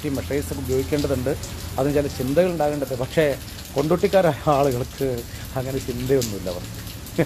safety measures ഉപയോഗിക്കേണ്ടതുണ്ട് അതിന് ചില ചിന്തകൾ ഉണ്ടാകേണ്ടത് പക്ഷേ കൊണ്ടോട്ടിക്കാരായ ആളുകൾക്ക് അങ്ങനെ ചിന്തയൊന്നുമില്ല അവർക്ക്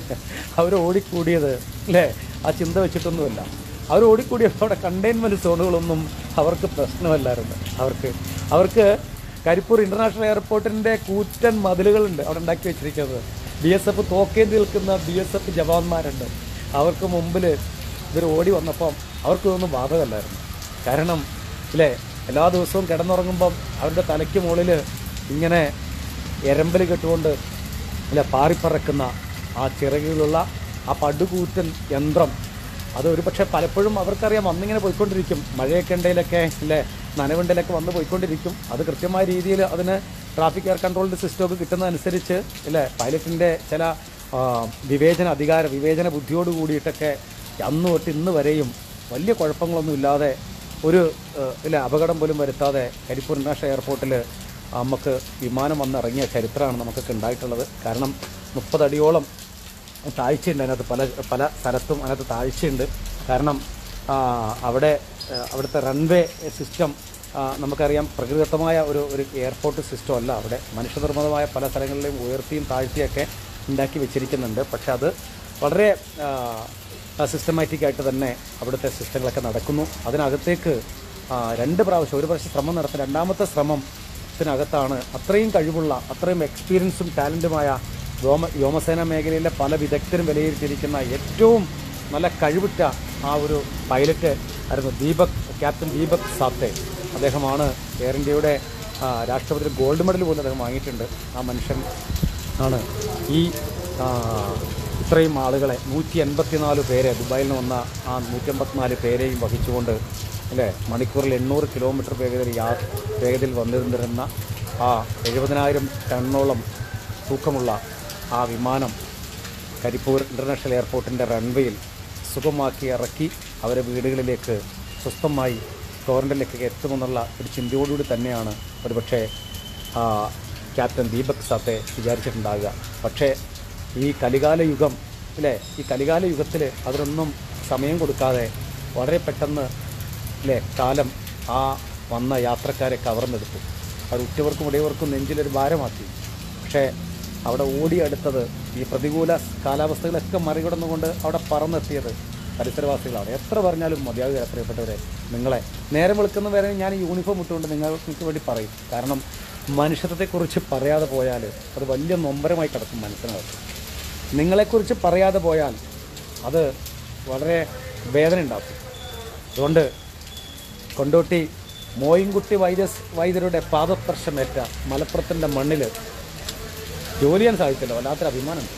അവർ ഓടിക്കൂടിയത് അല്ലേ ആ ചിന്ത വെച്ചിട്ടൊന്നുമല്ല അവർ ഓടിക്കൂടിയപ്പോൾ അവിടെ കണ്ടെയ്ൻമെൻറ്റ് സോണുകളൊന്നും അവർക്ക് പ്രശ്നമല്ലായിരുന്നു അവർക്ക് അവർക്ക് കരിപ്പൂർ ഇൻ്റർനാഷണൽ എയർപോർട്ടിൻ്റെ കൂറ്റൻ മതിലുകളുണ്ട് അവിടെ ഉണ്ടാക്കി വെച്ചിരിക്കുന്നത് ബി എസ് എഫ് തോക്കേന്തി നിൽക്കുന്ന ബി എസ് എഫ് ജവാന്മാരുണ്ട് അവർക്ക് മുമ്പിൽ ഇവർ ഓടി വന്നപ്പം അവർക്കൊന്നും ബാധകമല്ലായിരുന്നു കാരണം ഇല്ലേ എല്ലാ ദിവസവും കിടന്നുറങ്ങുമ്പം അവരുടെ തലയ്ക്ക് മുകളിൽ ഇങ്ങനെ എരമ്പൽ കെട്ടുകൊണ്ട് അല്ല പാറിപ്പറക്കുന്ന ആ ചിറകിലുള്ള ആ പടുകൂറ്റൻ യന്ത്രം അത് ഒരു പക്ഷേ പലപ്പോഴും അവർക്കറിയാം വന്നിങ്ങനെ പോയിക്കൊണ്ടിരിക്കും മഴയൊക്കെ ഉണ്ടെങ്കിലൊക്കെ അല്ലേ നനവുണ്ടെങ്കിലൊക്കെ വന്ന് പോയിക്കൊണ്ടിരിക്കും അത് കൃത്യമായ രീതിയിൽ അതിന് ട്രാഫിക് എയർ കൺട്രോളിൻ്റെ സിസ്റ്റമൊക്കെ കിട്ടുന്നതനുസരിച്ച് ഇല്ലേ പൈലറ്റിൻ്റെ ചില ആ, വിവേചന അധികാര വിവേചന ബുദ്ധിയോട് കൂടിയിട്ടൊക്കെ അന്ന് തൊട്ട് ഇന്ന് വരെയും വലിയ കുഴപ്പങ്ങളൊന്നും ഇല്ലാതെ ഒരു ഏഹ്, ഇല്ല അപകടം പോലും വരുത്താതെ കരിപ്പൂർ ഇൻ്റർനാഷണൽ എയർപോർട്ടിൽ നമുക്ക് വിമാനം വന്നിറങ്ങിയ ചരിത്രമാണ് നമുക്കൊക്കെ ഉണ്ടായിട്ടുള്ളത് കാരണം മുപ്പതടിയോളം താഴ്ചയുണ്ട് അതിനകത്ത് പല പല സ്ഥലത്തും അതിനകത്ത് താഴ്ചയുണ്ട് കാരണം ആ, അവിടെ ആ, അവിടുത്തെ റൺവേ സിസ്റ്റം ആ, നമുക്കറിയാം പ്രകൃതിദത്തമായ ഒരു ഒരു എയർപോർട്ട് സിസ്റ്റം അല്ല അവിടെ മനുഷ്യനിർമ്മിതമായ പല സ്ഥലങ്ങളിലെയും ഉയർത്തിയും താഴ്ത്തിയൊക്കെ ഉണ്ടാക്കി വെച്ചിരിക്കുന്നുണ്ട് പക്ഷെ അത് വളരെ സിസ്റ്റമാറ്റിക് ആയിട്ട് തന്നെ അവിടുത്തെ സിസ്റ്റങ്ങളൊക്കെ നടക്കുന്നു അതിനകത്തേക്ക് ആ, രണ്ട് പ്രാവശ്യം ഒരു പ്രാവശ്യം ശ്രമം നടത്തി രണ്ടാമത്തെ ശ്രമം ത്തിനകത്താണ് അത്രയും കഴിവുള്ള അത്രയും എക്സ്പീരിയൻസും ടാലൻറ്റുമായ വ്യോമ വ്യോമസേന മേഖലയിലെ പല വിദഗ്ധരും വിലയിരുത്തിയിരിക്കുന്ന ഏറ്റവും നല്ല കഴിവുറ്റ ആ ഒരു പൈലറ്റ് ആയിരുന്നു ദീപക് ക്യാപ്റ്റൻ ദീപക് സാത്തെ അദ്ദേഹമാണ് എയർ ഇന്ത്യയുടെ ആ, രാഷ്ട്രപതി ഗോൾഡ് മെഡൽ പോലും അദ്ദേഹം വാങ്ങിയിട്ടുണ്ട് ആ മനുഷ്യൻ ആണ് ഈ ആ, ഇത്രയും ആളുകളെ നൂറ്റി എൺപത്തിനാല് പേരെ ദുബായിൽ നിന്ന് വന്ന ആ നൂറ്റി എൺപത്തിനാല് പേരെയും വഹിച്ചുകൊണ്ട് അല്ലേ മണിക്കൂറിൽ എണ്ണൂറ് കിലോമീറ്റർ വേഗതയിൽ യാ വേഗതയിൽ വന്നിരുന്നിരുന്ന ആ എഴുപതിനായിരം ടണ്ണോളം തൂക്കമുള്ള ആ വിമാനം കരിപ്പൂർ ഇൻ്റർനാഷണൽ എയർപോർട്ടിൻ്റെ റൺവേയിൽ സുഖമാക്കി ഇറക്കി അവരെ വീടുകളിലേക്ക് സ്വസ്ഥമായി ക്വാറന്റൈനിലേക്ക് എത്തുമെന്നുള്ള ഒരു ചിന്തയോടുകൂടി തന്നെയാണ് ഒരുപക്ഷെ ആ, ക്യാപ്റ്റൻ ദീപക് സാത്തെ വിചാരിച്ചിട്ടുണ്ടാകുക പക്ഷേ ഈ കലികാല യുഗം അല്ലേ ഈ കലികാല യുഗത്തിൽ അതിനൊന്നും സമയം കൊടുക്കാതെ വളരെ പെട്ടെന്ന് അല്ലേ കാലം ആ വന്ന യാത്രക്കാരെ കവർന്നെടുത്തു അത് ഉറ്റവർക്കും ഉടയവർക്കും നെഞ്ചിലൊരു ഭാരമാക്കി പക്ഷേ അവിടെ ഓടിയെടുത്തത് ഈ പ്രതികൂല കാലാവസ്ഥകളൊക്കെ മറികടന്നുകൊണ്ട് അവിടെ പറന്നെത്തിയത് പരിസരവാസികളാണ് എത്ര പറഞ്ഞാലും മതിയാകുക പ്രിയപ്പെട്ടവരെ നിങ്ങളെ നേരം വെളുക്കുന്ന വരെ ഞാൻ ഈ യൂണിഫോം ഇട്ടുകൊണ്ട് നിങ്ങൾക്ക് വേണ്ടി പറയും കാരണം മനുഷ്യത്വത്തെക്കുറിച്ച് പറയാതെ പോയാൽ അത് വലിയ നൊമ്പരമായി കിടക്കും മനസ്സിനകത്ത് നിങ്ങളെക്കുറിച്ച് പറയാതെ പോയാൽ അത് വളരെ വേദന ഉണ്ടാക്കും അതുകൊണ്ട് കൊണ്ടോട്ടി മോയിൻകുട്ടി വൈദ്യസ് വൈദ്യരുടെ പാദസ്പർശമേറ്റ മലപ്പുറത്തിൻ്റെ മണ്ണിൽ ജോലി ചെയ്യാൻ സാധിച്ചല്ലോ വല്ലാത്തൊരു അഭിമാനമുണ്ട്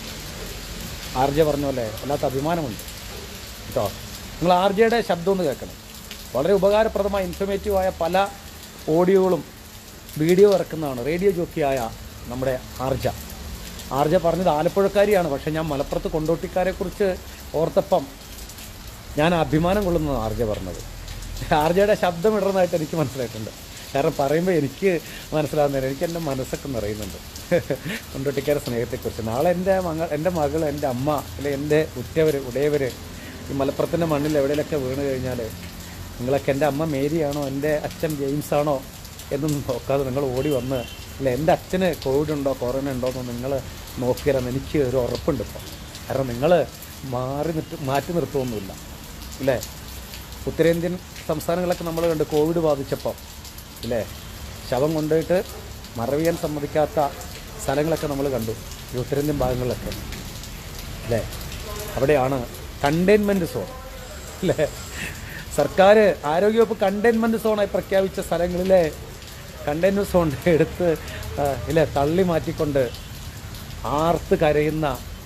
ആർ ജെ പറഞ്ഞ പോലെ വല്ലാത്ത അഭിമാനമുണ്ട് കേട്ടോ നിങ്ങൾ ആർ ജെയുടെ ശബ്ദം ഒന്ന് കേൾക്കണം വളരെ ഉപകാരപ്രദമായ ഇൻഫർമേറ്റീവായ പല ഓഡിയോകളും വീഡിയോ ഇറക്കുന്നതാണ് റേഡിയോ ജോക്കിയായ നമ്മുടെ ആർജ ആർജ പറഞ്ഞത് ആലപ്പുഴക്കാരിയാണ് പക്ഷേ ഞാൻ മലപ്പുറത്ത് കൊണ്ടോട്ടിക്കാരെക്കുറിച്ച് ഓർത്തപ്പം ഞാൻ അഭിമാനം കൊള്ളുന്നതാണ് ആർജ പറഞ്ഞത് ആർജയുടെ ശബ്ദം ഇടുന്നതായിട്ട് എനിക്ക് മനസ്സിലായിട്ടുണ്ട് കാരണം പറയുമ്പോൾ എനിക്ക് മനസ്സിലാകുന്നില്ല എനിക്ക് എൻ്റെ മനസ്സൊക്കെ നിറയുന്നുണ്ട് കൊണ്ടോട്ടിക്കാരെ സ്നേഹത്തെക്കുറിച്ച് നാളെ എൻ്റെ മകൾ എൻ്റെ മകൾ എൻ്റെ അമ്മ അല്ലെ എൻ്റെ ഉറ്റവർ ഉടയവർ ഈ മലപ്പുറത്തിൻ്റെ മണ്ണിൽ എവിടെയൊക്കെ വീണ് കഴിഞ്ഞാൽ നിങ്ങളൊക്കെ എൻ്റെ അമ്മ മേരിയാണോ എൻ്റെ അച്ഛൻ ജെയിംസ് ആണോ എന്നൊന്നും നോക്കാതെ നിങ്ങൾ ഓടി വന്ന് അല്ല എൻ്റെ അച്ഛന് കോവിഡ് ഉണ്ടോ കൊറോണ ഉണ്ടോ എന്ന് നിങ്ങൾ നോക്കിയാലെന്ന് എനിക്ക് ഒരു ഉറപ്പുണ്ട് ഇപ്പോൾ കാരണം നിങ്ങൾ മാറി നിട്ട് മാറ്റി നിർത്തുമൊന്നുമില്ല ഇല്ലേ ഉത്തരേന്ത്യൻ സംസ്ഥാനങ്ങളൊക്കെ നമ്മൾ കണ്ട് കോവിഡ് ബാധിച്ചപ്പോൾ ഇല്ലേ ശവം കൊണ്ടുപോയിട്ട് മറവിയാൻ സമ്മതിക്കാത്ത സ്ഥലങ്ങളൊക്കെ നമ്മൾ കണ്ടു ഈ ഉത്തരേന്ത്യൻ ഭാഗങ്ങളിലൊക്കെ അല്ലേ അവിടെയാണ് കണ്ടെയ്ൻമെൻറ്റ് സോൺ അല്ലേ സർക്കാർ ആരോഗ്യവകുപ്പ് കണ്ടെയ്ൻമെൻറ്റ് സോണായി പ്രഖ്യാപിച്ച സ്ഥലങ്ങളിലെ കണ്ടെയ്ൻമെൻറ്റ് സോൺ എടുത്ത് ആ, ഇല്ലേ തള്ളി മാറ്റിക്കൊണ്ട് ആർത്ത് കരയുന്ന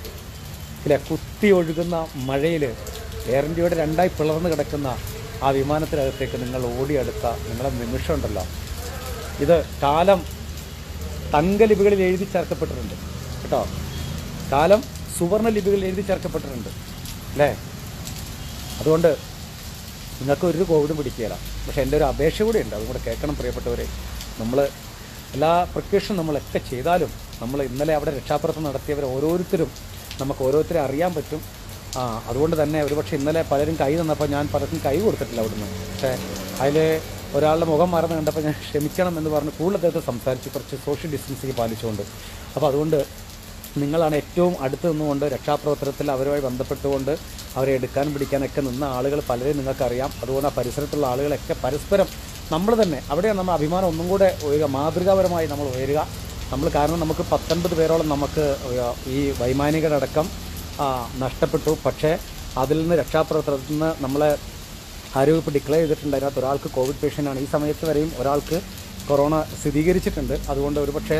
ഇല്ലേ കുത്തി ഒഴുകുന്ന മഴയിൽ എയർ ഇന്ത്യയുടെ രണ്ടായി പിളർന്ന് കിടക്കുന്ന ആ വിമാനത്തിനകത്തേക്ക് നിങ്ങൾ ഓടിയെടുത്ത നിങ്ങളെ നിമിഷമുണ്ടല്ലോ ഇത് കാലം തങ്കലിപികളിൽ എഴുതി ചേർക്കപ്പെട്ടിട്ടുണ്ട് കേട്ടോ കാലം സുവർണ ലിപികളിൽ എഴുതി ചേർക്കപ്പെട്ടിട്ടുണ്ട് അല്ലേ അതുകൊണ്ട് നിങ്ങൾക്ക് ഒരു കോവിഡും പിടിക്കുകയില്ല പക്ഷേ എൻ്റെ ഒരു അപേക്ഷ കൂടെ ഉണ്ട് അതും കൂടെ കേൾക്കണം പ്രിയപ്പെട്ടവരെ നമ്മൾ എല്ലാ പ്രിക്കോഷനും നമ്മളൊക്കെ ചെയ്താലും നമ്മൾ ഇന്നലെ അവിടെ രക്ഷാപ്രവർത്തനം നടത്തിയവർ ഓരോരുത്തരും നമുക്ക് ഓരോരുത്തരെ അറിയാൻ പറ്റും ആ അതുകൊണ്ട് തന്നെ ഒരുപക്ഷെ ഇന്നലെ പലരും കൈ തന്നപ്പോൾ ഞാൻ പലർക്കും കൈ കൊടുത്തിട്ടില്ല അവിടുന്ന് പക്ഷേ അതിൽ ഒരാളുടെ മുഖം മറന്ന് കണ്ടപ്പോൾ ഞാൻ ക്ഷമിക്കണം എന്ന് പറഞ്ഞ് കൂടുതൽ അദ്ദേഹത്തെ സംസാരിച്ച് കുറച്ച് സോഷ്യൽ ഡിസ്റ്റൻസിങ് പാലിച്ചുകൊണ്ട് അപ്പോൾ അതുകൊണ്ട് നിങ്ങളാണ് ഏറ്റവും അടുത്ത് നിന്നുകൊണ്ട് രക്ഷാപ്രവർത്തനത്തിൽ അവരുമായി ബന്ധപ്പെട്ടുകൊണ്ട് അവരെ എടുക്കാനും പിടിക്കാനൊക്കെ നിന്ന ആളുകൾ പലരെയും നിങ്ങൾക്കറിയാം അതുകൊണ്ട് ആ പരിസരത്തുള്ള ആളുകളൊക്കെ പരസ്പരം നമ്മൾ തന്നെ അവിടെയാണ് നമ്മൾ അഭിമാനം ഒന്നും കൂടെ ഉയരുക മാതൃകാപരമായി നമ്മൾ ഉയരുക നമ്മൾ കാരണം നമുക്ക് പത്തൊൻപത് പേരോളം നമുക്ക് ഈ വൈമാനികരടക്കം ആ, നഷ്ടപ്പെട്ടു പക്ഷേ അതിൽ നിന്ന് രക്ഷാപ്രവർത്തനത്തിൽ നിന്ന് നമ്മളെ ആരോഗ്യപ്പ് ഡിക്ലെയർ ചെയ്തിട്ടുണ്ട് അതിനകത്ത് ഒരാൾക്ക് കോവിഡ് പേഷ്യൻ്റാണ് ഈ സമയത്ത് വരെയും ഒരാൾക്ക് കൊറോണ സ്ഥിരീകരിച്ചിട്ടുണ്ട് അതുകൊണ്ട് ഒരുപക്ഷെ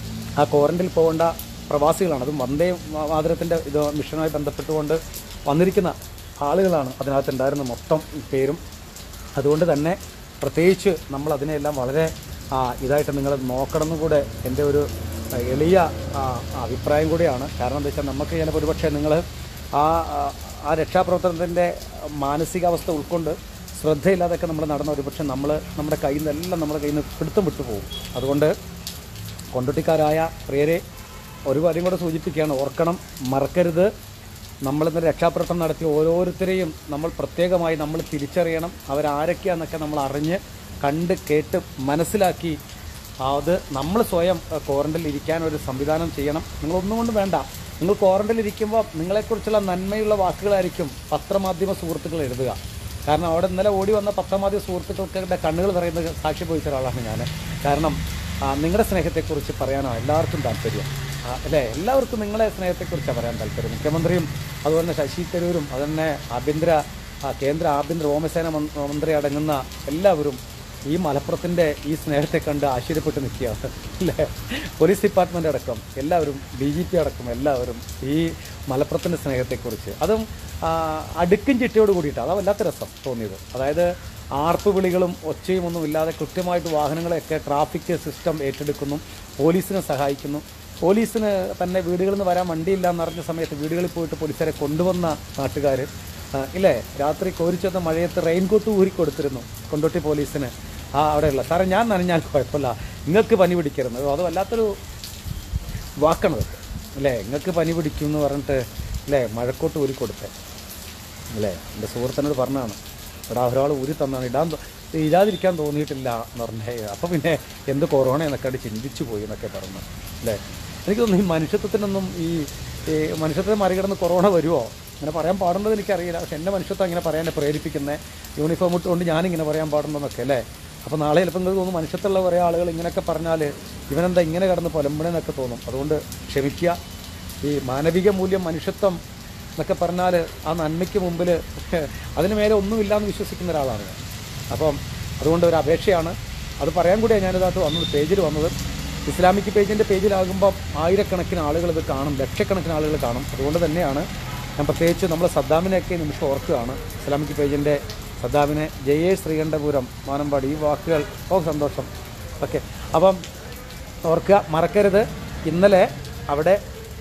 ആ ക്വാറന്റൈനിൽ പോകേണ്ട പ്രവാസികളാണ് അതും വന്ദേ മാതരത്തിൻ്റെ ഇത് മിഷനുമായി ബന്ധപ്പെട്ടുകൊണ്ട് വന്നിരിക്കുന്ന ആളുകളാണ് അതിനകത്ത് ഉണ്ടായിരുന്ന മൊത്തം പേരും അതുകൊണ്ട് തന്നെ പ്രത്യേകിച്ച് നമ്മൾ അതിനെല്ലാം വളരെ ആ, ഇതായിട്ട് നിങ്ങൾ നോക്കണമെന്നും കൂടെ എൻ്റെ ഒരു ആ, എളിയ ആ, അഭിപ്രായം കൂടിയാണ് കാരണം എന്താ വെച്ചാൽ നമുക്ക് ചിലപ്പോൾ ഒരുപക്ഷെ നിങ്ങൾ ആ ആ, ആ രക്ഷാപ്രവർത്തനത്തിൻ്റെ മാനസികാവസ്ഥ ഉൾക്കൊണ്ട് ശ്രദ്ധയില്ലാതൊക്കെ നമ്മൾ നടന്ന ഒരുപക്ഷെ നമ്മൾ നമ്മുടെ കയ്യിൽ നിന്നെല്ലാം നമ്മുടെ കയ്യിൽ നിന്ന് പിടുത്തം വിട്ടു പോകും അതുകൊണ്ട് കൊണ്ടൊട്ടിക്കാരായ പ്രിയരെ ഒരു കാര്യം കൂടെ സൂചിപ്പിക്കുകയാണ് ഓർക്കണം മറക്കരുത് നമ്മളിന്ന് രക്ഷാപ്രവർത്തനം നടത്തിയ ഓരോരുത്തരെയും നമ്മൾ പ്രത്യേകമായി നമ്മൾ തിരിച്ചറിയണം അവരാരൊക്കെയാണെന്നൊക്കെ നമ്മൾ അറിഞ്ഞ് കണ്ട് കേട്ട് മനസ്സിലാക്കി അത് നമ്മൾ സ്വയം ക്വാറന്റൈനിൽ ഇരിക്കാൻ ഒരു സംവിധാനം ചെയ്യണം നിങ്ങളൊന്നും കൊണ്ട് വേണ്ട നിങ്ങൾ ക്വാറന്റൈനിൽ ഇരിക്കുമ്പോൾ നിങ്ങളെക്കുറിച്ചുള്ള നന്മയുള്ള വാക്കുകളായിരിക്കും പത്രമാധ്യമ സുഹൃത്തുക്കൾ എഴുതുക കാരണം അവിടെ ഇന്നലെ ഓടി വന്ന പത്രമാധ്യമ സുഹൃത്തുക്കൾക്കുടെ കണ്ണുകൾ പറയുന്നത് സാക്ഷി പോയിച്ച ഒരാളാണ് ഞാൻ കാരണം ആ, നിങ്ങളുടെ സ്നേഹത്തെക്കുറിച്ച് പറയാനാണ് എല്ലാവർക്കും താല്പര്യം ആ, അല്ലേ എല്ലാവർക്കും നിങ്ങളെ സ്നേഹത്തെക്കുറിച്ചാണ് പറയാൻ താല്പര്യം മുഖ്യമന്ത്രിയും അതുപോലെ തന്നെ ശശി തരൂരും അതുതന്നെ ആഭ്യന്തര ആ, കേന്ദ്ര ആഭ്യന്തര വ്യോമസേന മന്ത്രി മന്ത്രി അടങ്ങുന്ന എല്ലാവരും ഈ മലപ്പുറത്തിൻ്റെ ഈ സ്നേഹത്തെ കണ്ട് ആശ്ചര്യപ്പെട്ട് നിൽക്കുകയാണ് അല്ലേ പോലീസ് ഡിപ്പാർട്ട്മെൻ്റ് അടക്കം എല്ലാവരും ഡി ജി പി അടക്കം എല്ലാവരും ഈ മലപ്പുറത്തിൻ്റെ സ്നേഹത്തെക്കുറിച്ച് അതും ആ, അടുക്കും ചിട്ടയോട് കൂടിയിട്ട് അതാ വല്ലാത്ത രസം തോന്നിയത് അതായത് ആർപ്പ് വിളികളും ഒച്ചയും ഒന്നും ഇല്ലാതെ കൃത്യമായിട്ട് വാഹനങ്ങളെയൊക്കെ ട്രാഫിക് സിസ്റ്റം ഏറ്റെടുക്കുന്നു പോലീസിനെ സഹായിക്കുന്നു പോലീസിന് തന്നെ വീടുകളിൽ നിന്ന് വരാൻ വണ്ടിയില്ല എന്നറിഞ്ഞ സമയത്ത് വീടുകളിൽ പോയിട്ട് പോലീസുകാരെ കൊണ്ടുവന്ന നാട്ടുകാർ ഇല്ലേ രാത്രി കോരിച്ചെന്ന മഴയത്ത് റെയിൻകോട്ട് ഊരി കൊടുത്തിരുന്നു കൊണ്ടോട്ടി പോലീസിന് ആ അവിടെയുള്ള സാറേ ഞാൻ നനഞ്ഞാൽ കുഴപ്പമില്ല നിങ്ങൾക്ക് പനി പിടിക്കരുത് അത് വല്ലാത്തൊരു വാക്കണത് അല്ലേ നിങ്ങൾക്ക് പനി പിടിക്കും എന്ന് പറഞ്ഞിട്ട് അല്ലേ മഴക്കോട്ട് ഊരി കൊടുത്തേ അല്ലേ എൻ്റെ സുഹൃത്തിനോട് പറഞ്ഞതാണ് എടാ ഒരാൾ ഊരി തന്നാണ് ഇടാൻ തോ- ഇടാതിരിക്കാൻ തോന്നിയിട്ടില്ല എന്ന് പറഞ്ഞേ അപ്പോൾ പിന്നെ എന്ത് കൊറോണ എന്നൊക്കെ അവിടെ ചിന്തിച്ചു പോയി എന്നൊക്കെ പറഞ്ഞു അല്ലേ എനിക്ക് തോന്നുന്നു ഈ മനുഷ്യത്വത്തിനൊന്നും ഈ ഈ മനുഷ്യത്വത്തെ മറികടന്ന് കൊറോണ വരുമോ അങ്ങനെ പറയാൻ പാടുന്നത് എനിക്കറിയില്ല പക്ഷെ എൻ്റെ മനുഷ്യത്വം ഇങ്ങനെ പറയാൻ പ്രേരിപ്പിക്കുന്നത് യൂണിഫോം ഇട്ടുകൊണ്ട് ഞാനിങ്ങനെ പറയാൻ പാടുന്നതെന്നൊക്കെ അല്ലേ അപ്പോൾ നാളെ ചിലപ്പോൾ നിങ്ങൾക്ക് തോന്നും മനുഷ്യത്തുള്ള കുറേ ആളുകൾ ഇങ്ങനെയൊക്കെ പറഞ്ഞാൽ ഇവനെന്താ ഇങ്ങനെ കിടന്ന് പൊലമ്പണെന്നൊക്കെ തോന്നും അതുകൊണ്ട് ക്ഷമിക്കുക ഈ മാനവിക മൂല്യം മനുഷ്യത്വം എന്നൊക്കെ പറഞ്ഞാൽ ആ നന്മയ്ക്ക് മുമ്പിൽ അതിന് മേലെ ഒന്നുമില്ലാന്ന് വിശ്വസിക്കുന്ന ഒരാളാണ് ഞാൻ അപ്പം അതുകൊണ്ട് ഒരു അപേക്ഷയാണ് അത് പറയാൻ കൂടിയാണ് ഞാനിതായിട്ട് വന്നത് പേജിൽ വന്നത് ഇസ്ലാമിക് പേജിൻ്റെ പേജിലാകുമ്പം ആയിരക്കണക്കിന് ആളുകൾ ഇത് കാണും ലക്ഷക്കണക്കിന് ആളുകൾ കാണും അതുകൊണ്ട് തന്നെയാണ് ഞാൻ പ്രത്യേകിച്ച് നമ്മൾ സദ്ദാമിനെയൊക്കെ ഈ നിമിഷം ഓർക്കുകയാണ് ഇസ്ലാമിക് പേജിൻ്റെ സദ്ദാമിനെ ജയേ ശ്രീകണ്ഠപുരം മാനമ്പാടി ഈ വാക്കുകൾ ഓ സന്തോഷം ഓക്കെ അപ്പം ഓർക്കുക മറക്കരുത് ഇന്നലെ അവിടെ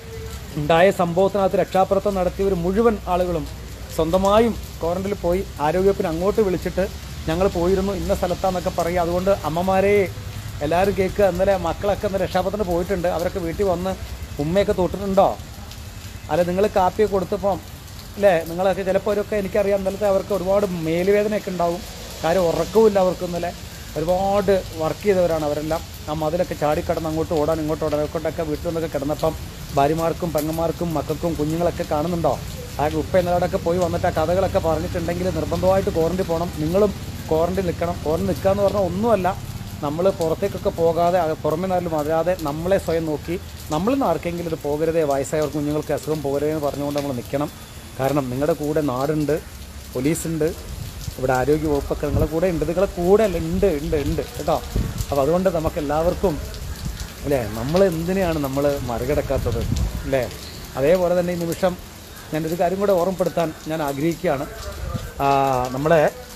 ഉണ്ടായ സംഭവത്തിനകത്ത് രക്ഷാപ്രവർത്തനം നടത്തിയവർ മുഴുവൻ ആളുകളും സ്വന്തമായും ക്വാറന്റൈനിൽ പോയി ആരോഗ്യത്തിന് അങ്ങോട്ട് വിളിച്ചിട്ട് ഞങ്ങൾ പോയിരുന്നു ഇന്ന സ്ഥലത്താന്നൊക്കെ പറയുക അതുകൊണ്ട് അമ്മമാരെ എല്ലാവരും കേൾക്കുക ഇന്നലെ മക്കളൊക്കെ ഇന്ന് രക്ഷാപ്രവർത്തനം പോയിട്ടുണ്ട് അവരൊക്കെ വീട്ടിൽ വന്ന് ഉമ്മയൊക്കെ തൊട്ടിട്ടുണ്ടോ അല്ല നിങ്ങൾ കാപ്പിയൊക്കെ കൊടുത്തപ്പം അല്ലേ നിങ്ങളൊക്കെ ചിലപ്പോൾ അവരൊക്കെ എനിക്കറിയാം ഇന്നലത്തെ അവർക്ക് ഒരുപാട് മേലുവേദനയൊക്കെ ഉണ്ടാവും കാര്യം ഉറക്കവുമില്ല അവർക്ക് ഇന്നലെ ഒരുപാട് വർക്ക് ചെയ്തവരാണ് അവരെല്ലാം ആ മതിലൊക്കെ ചാടിക്കടന്ന് അങ്ങോട്ട് ഓടാൻ ഇങ്ങോട്ട് ഓടാൻ കൊണ്ടൊക്കെ വീട്ടിൽ നിന്നൊക്കെ കിടന്നപ്പം ഭാര്യമാർക്കും പെങ്ങന്മാർക്കും മക്കൾക്കും കുഞ്ഞുങ്ങളൊക്കെ കാണുന്നുണ്ടോ ആ ഉപ്പ എന്നോടൊക്കെ പോയി വന്നിട്ട് ആ കഥകളൊക്കെ പറഞ്ഞിട്ടുണ്ടെങ്കിൽ നിർബന്ധമായിട്ട് ക്വാറന്റൈൻ പോകണം നിങ്ങളും ക്വാറന്റൈൻ നിൽക്കണം ക്വാറന്റൈൻ നിൽക്കുക എന്ന് പറഞ്ഞാൽ ഒന്നുമല്ല നമ്മൾ പുറത്തേക്കൊക്കെ പോകാതെ അത് പുറമെ നാട്ടിലും വരാതെ നമ്മളെ സ്വയം നോക്കി നമ്മളിൽ നിന്ന് ആർക്കെങ്കിലും ഇത് പോകരുതേ വയസ്സായവർക്ക് കുഞ്ഞുങ്ങൾക്ക് അസുഖം പോകരുതേ എന്ന് പറഞ്ഞുകൊണ്ട് നമ്മൾ നിൽക്കണം കാരണം നിങ്ങളുടെ കൂടെ നാടുണ്ട് പോലീസുണ്ട് ഇവിടെ ആരോഗ്യ വകുപ്പൊക്കെ നിങ്ങളെ കൂടെ ഉണ്ട് നിങ്ങളെ കൂടെ അല്ല ഉണ്ട് ഉണ്ട് ഉണ്ട് കേട്ടോ അപ്പോൾ അതുകൊണ്ട് നമുക്ക് എല്ലാവർക്കും അല്ലേ നമ്മൾ എന്തിനെയാണ് നമ്മൾ മറികടക്കാത്തത് അല്ലേ അതേപോലെ തന്നെ ഈ നിമിഷം ഞാനൊരു കാര്യം കൂടെ ഓർമ്മപ്പെടുത്താൻ ഞാൻ ആഗ്രഹിക്കുകയാണ് ആ, നമ്മളെ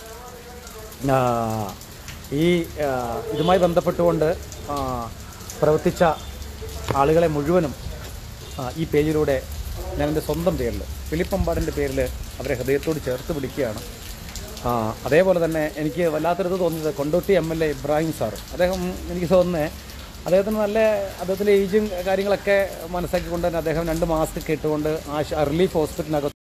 ആ, ഈ ആ, ഇതുമായി ബന്ധപ്പെട്ടുകൊണ്ട് ആ, പ്രവർത്തിച്ച ആളുകളെ മുഴുവനും ആ, ഈ പേജിലൂടെ ഞാൻ എൻ്റെ സ്വന്തം പേരിൽ ഫിലിപ്പമ്പാടിൻ്റെ പേരിൽ അവരെ ഹൃദയത്തോട് ചേർത്ത് പിടിക്കുകയാണ് ആ, അതേപോലെ തന്നെ എനിക്ക് വല്ലാത്തൊരിത് തോന്നിയത് Kondotty M L A Ibrahim sir അദ്ദേഹം എനിക്ക് തോന്നുന്നത് അദ്ദേഹത്തിന് നല്ല അദ്ദേഹത്തിൻ്റെ ഏജും കാര്യങ്ങളൊക്കെ മനസ്സാക്കിക്കൊണ്ട് തന്നെ അദ്ദേഹം രണ്ട് മാസ്ക് ഒക്കെ ഇട്ടുകൊണ്ട് ആ റിലീഫ് ഹോസ്പിറ്റലിനകത്ത്